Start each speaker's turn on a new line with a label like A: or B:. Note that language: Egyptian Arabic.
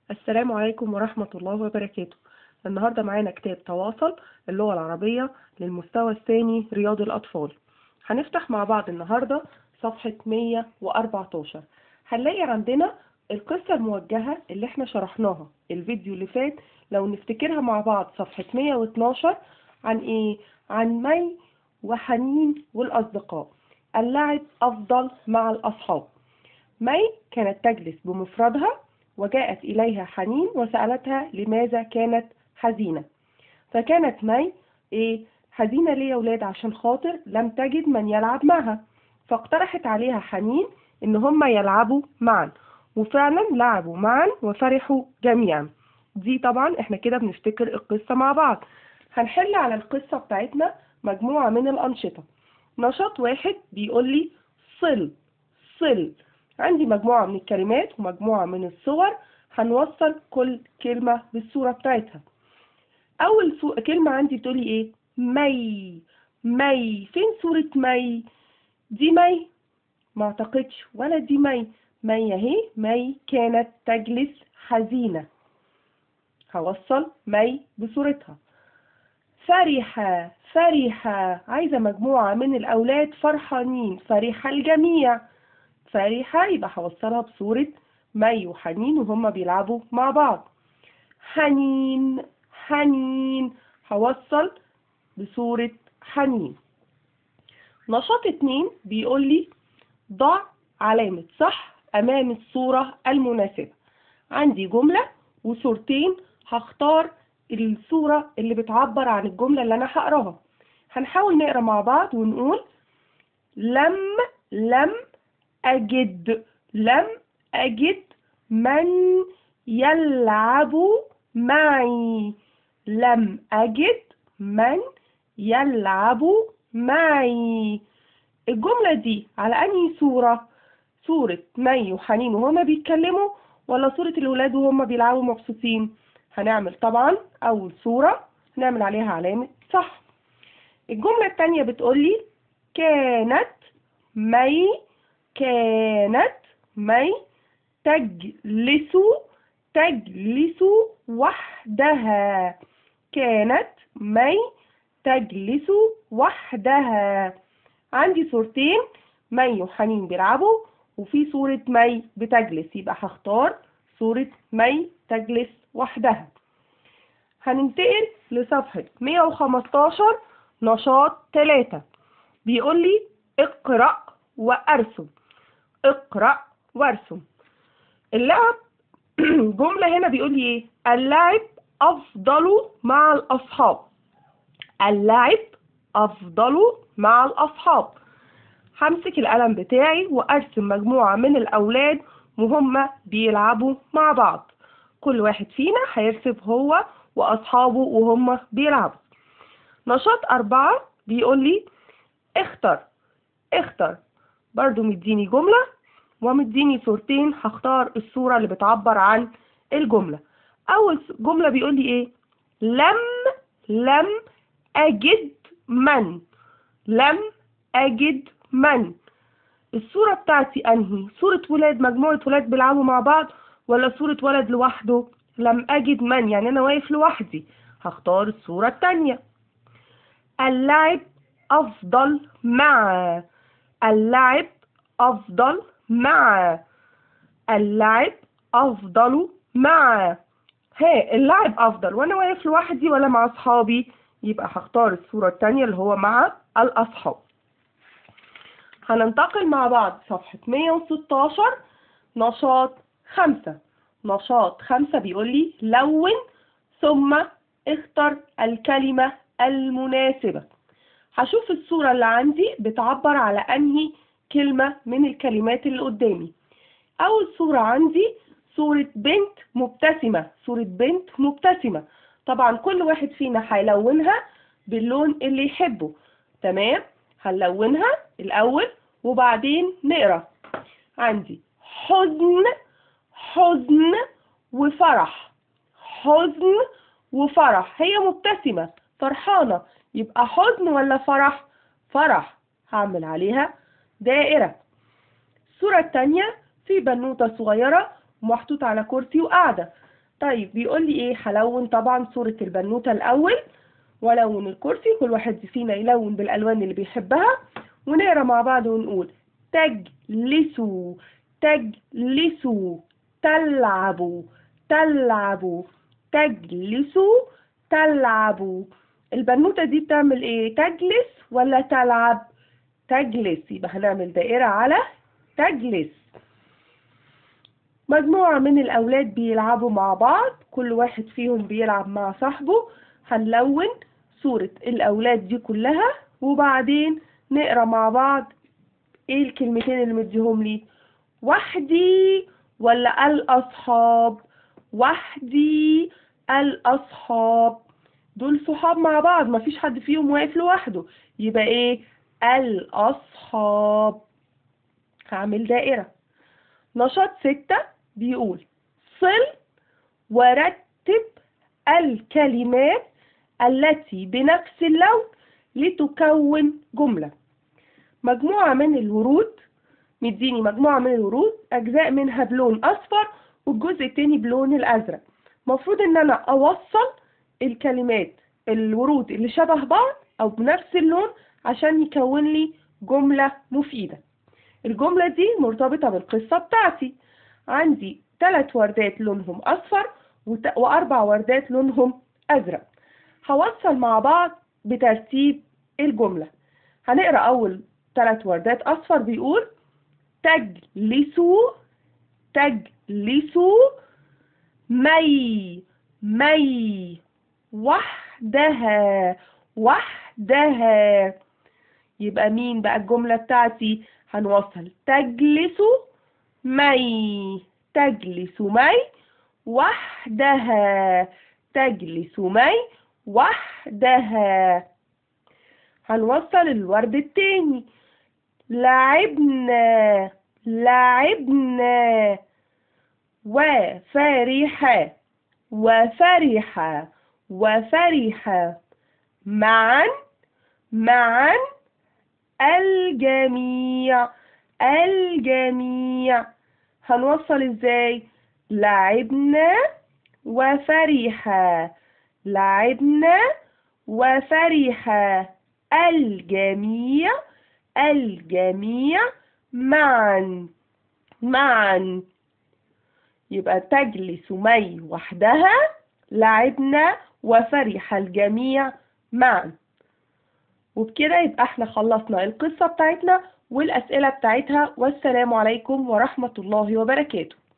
A: السلام عليكم ورحمة الله وبركاته النهاردة معانا كتاب تواصل اللغة العربية للمستوى الثاني رياض الأطفال هنفتح مع بعض النهاردة صفحة 114 هنلاقي عندنا القصة الموجهة اللي احنا شرحناها الفيديو اللي فات لو نفتكرها مع بعض صفحة 112 عن ايه؟ عن مي وحنين والأصدقاء اللعب أفضل مع الأصحاب مي كانت تجلس بمفردها وجاءت إليها حنين وسألتها لماذا كانت حزينة فكانت مي إيه حزينة ليه يا ولاد عشان خاطر لم تجد من يلعب معها فاقترحت عليها حنين إن هما يلعبوا معا وفعلا لعبوا معا وفرحوا جميعا دي طبعا احنا كده بنفتكر القصة مع بعض هنحل على القصة بتاعتنا مجموعة من الأنشطة نشاط واحد بيقول لي صل صل عندي مجموعة من الكلمات ومجموعة من الصور هنوصل كل كلمة بالصورة بتاعتها أول سو... كلمة عندي بتقولي إيه مي مي فين صورة مي دي مي ما أعتقدش ولا دي مي مي أهي مي كانت تجلس حزينة هوصل مي بصورتها فرحة فرحة عايزة مجموعة من الأولاد فرحانين فرح الجميع فرحة يبقى هوصلها بصورة مي وحنين وهما بيلعبوا مع بعض حنين حنين هوصل بصورة حنين نشاط اتنين بيقول لي ضع علامة صح أمام الصورة المناسبة عندي جملة وصورتين هختار الصورة اللي بتعبر عن الجملة اللي أنا هقراها هنحاول نقرا مع بعض ونقول لم لم أجد لم أجد من يلعب معي لم أجد من يلعب معي الجملة دي على أنهي صورة صورة مي وحنين وهما بيتكلموا ولا صورة الولاد وهما بيلعبوا مبسوطين هنعمل طبعا أول صورة هنعمل عليها علامة صح الجملة التانية بتقولي كانت مي كانت مي تجلس تجلس وحدها كانت مي تجلس وحدها عندي صورتين مي وحنين بيلعبوا وفي صورة مي بتجلس يبقى هختار صورة مي تجلس وحدها هننتقل لصفحة 115 نشاط 3 بيقول لي اقرأ وارسم اقرأ وارسم اللعب جملة هنا بيقول لي ايه اللعب افضل مع الاصحاب اللعب افضل مع الاصحاب همسك القلم بتاعي وارسم مجموعة من الاولاد وهم بيلعبوا مع بعض كل واحد فينا هيرسم هو واصحابه وهم بيلعبوا نشاط أربعة بيقول لي اختر اختر برضو مديني جملة ومديني صورتين هختار الصورة اللي بتعبر عن الجملة أول جملة بيقول لي إيه لم لم أجد من لم أجد من الصورة بتاعتي أنهي صورة ولاد مجموعة ولاد بيلعبوا مع بعض ولا صورة ولد لوحده لم أجد من يعني أنا واقف لوحدي هختار الصورة التانية اللعب أفضل مع اللعب أفضل مع اللعب أفضل مع ها اللعب أفضل وأنا واقف لوحدي ولا مع أصحابي يبقى هختار الصورة التانية اللي هو مع الأصحاب هننتقل مع بعض صفحة 116 نشاط خمسة نشاط خمسة بيقول لي لون ثم اختر الكلمة المناسبة هشوف الصورة اللي عندي بتعبر على أنهي كلمة من الكلمات اللي قدامي أول صورة عندي صورة بنت مبتسمة صورة بنت مبتسمة طبعا كل واحد فينا هيلونها باللون اللي يحبه تمام هنلونها الأول وبعدين نقرا عندي حزن حزن وفرح حزن وفرح هي مبتسمة فرحانة يبقى حزن ولا فرح فرح هعمل عليها دائرة الصورة التانية في بنوتة صغيرة محطوطة على كرسي وقاعدة طيب بيقول لي ايه هلون طبعا صورة البنوتة الأول ولون الكرسي كل واحد فينا يلون بالألوان اللي بيحبها ونقرا مع بعض ونقول تجلسوا تجلسوا تلعبوا تلعبوا تجلسوا تلعبوا البنوتة دي بتعمل ايه تجلس ولا تلعب تجلس يبقى هنعمل دائرة على تجلس مجموعة من الأولاد بيلعبوا مع بعض كل واحد فيهم بيلعب مع صاحبه هنلون صورة الأولاد دي كلها وبعدين نقرا مع بعض ايه الكلمتين اللي مديهم لي وحدي ولا الأصحاب وحدي الأصحاب دول صحاب مع بعض مفيش حد فيهم واقف لوحده يبقى ايه الأصحاب هعمل دائرة نشاط ستة بيقول صل ورتب الكلمات التي بنفس اللون لتكون جملة مجموعة من الورود مديني مجموعة من الورود أجزاء منها بلون أصفر والجزء التاني بلون الأزرق مفروض إن أنا أوصل الكلمات الورود اللي شبه بعض أو بنفس اللون عشان يكون لي جملة مفيدة الجملة دي مرتبطة بالقصة بتاعتي عندي ثلاث وردات لونهم أصفر وت- وأربع وردات لونهم أزرق هوصل مع بعض بترتيب الجملة هنقرأ أول ثلاث وردات أصفر بيقول تجلسوا تجلسوا مي مي وحدها وحدها يبقى مين بقى الجملة بتاعتي هنوصل تجلس مي تجلس مي وحدها تجلس مي وحدها هنوصل الورد التاني لعبنا لعبنا وفرح وفرح وفرح معا معا الجميع الجميع هنوصل ازاي لعبنا وفرح لعبنا وفرح الجميع الجميع معا معا يبقى تجلس مي وحدها لعبنا وفرح الجميع معا وبكده يبقى احنا خلصنا القصة بتاعتنا والأسئلة بتاعتها والسلام عليكم ورحمة الله وبركاته